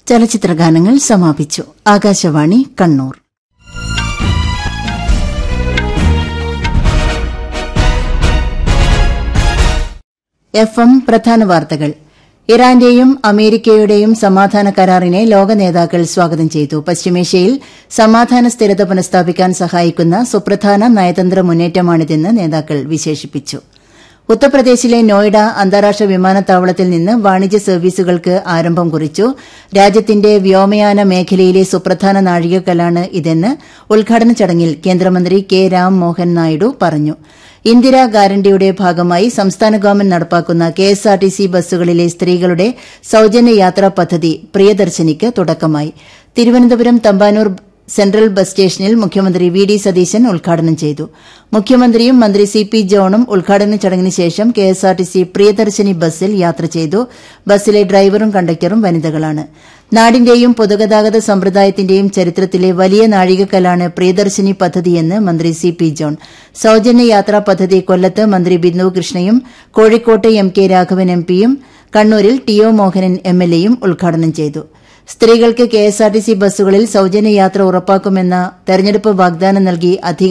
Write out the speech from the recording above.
ചലച്ചിത്രഗാനങ്ങൾ സമാപിച്ചു Akashvani Kannur F M പ്രധാന വാർത്തകൾ ഇറാന്റെയും അമേരിക്കയുടെയും സമാധാന കരാറിനെ ലോക നേതാക്കൾ സ്വാഗതം ചെയ്തു പശ്ചിമേഷ്യയിൽ സമാധാന സ്ഥിരത പുനഃസ്ഥാപിക്കാൻ സഹായിക്കുന്ന സുപ്രധാന നയതന്ത്ര മുന്നേറ്റമാണിതെന്ന് നേതാക്കൾ വിശേഷിപ്പിച്ചു ഉത്തർപ്രദേശിലെ നോയിഡ അന്താരാഷ്ട്ര വിമാനത്താവളത്തിൽ നിന്ന് വാണിജ്യ സർവീസുകൾക്ക് ആരംഭം കുറിച്ചു രാജ്യത്തിന്റെ വ്യോമയാന മേഖലയിലെ സുപ്രധാന നാഴികക്കല്ലാണ് ഇതെന്ന് ഉദ്ഘാടന ചടങ്ങിൽ കേന്ദ്രമന്ത്രി കെ രാം മോഹൻ നായിഡു പറഞ്ഞു ഇന്ദിരാ ഗ്യാരണ്ടിയുടെ ഭാഗമായി സംസ്ഥാന ഗവൺമെന്റ് നടപ്പാക്കുന്ന കെഎസ്ആർടിസി ബസ്സുകളിലെ സ്ത്രീകളുടെ സൌജന്യ യാത്രാ പദ്ധതി പ്രിയദർശിനിക്ക് തുടക്കമായി തിരുവനന്തപുരം തമ്പാനൂർ സെൻട്രൽ ബസ് സ്റ്റേഷനിൽ മുഖ്യമന്ത്രി വി ഡി സതീശൻ ഉദ്ഘാടനം ചെയ്തു മുഖ്യമന്ത്രിയും മന്ത്രി സി പി ജോണും ഉദ്ഘാടന ചടങ്ങിന് ശേഷം കെഎസ്ആർടിസി പ്രിയദർശിനി ബസ്സിൽ യാത്ര ചെയ്തു ബസ്സിലെ ഡ്രൈവറും കണ്ടക്ടറും വനിതകളാണ് നാടിന്റെയും പൊതുഗതാഗത സമ്പ്രദായത്തിന്റെയും ചരിത്രത്തിലെ വലിയ നാഴികക്കല്ലാണ് പ്രിയദർശിനി പദ്ധതിയെന്ന് മന്ത്രി സി പി ജോൺ സൌജന്യ യാത്രാ പദ്ധതി കൊല്ലത്ത് മന്ത്രി ബിന്ദു കൃഷ്ണയും കോഴിക്കോട്ട് എം കെ രാഘവൻ എം പിയും കണ്ണൂരിൽ T O Mohanan M L എയും ഉദ്ഘാടനം ചെയ്തു സ്ത്രീകൾക്ക് കെഎസ്ആർടിസി ബസ്സുകളിൽ സൌജന്യ യാത്ര ഉറപ്പാക്കുമെന്ന തെരഞ്ഞെടുപ്പ് വാഗ്ദാനം നൽകി അധിക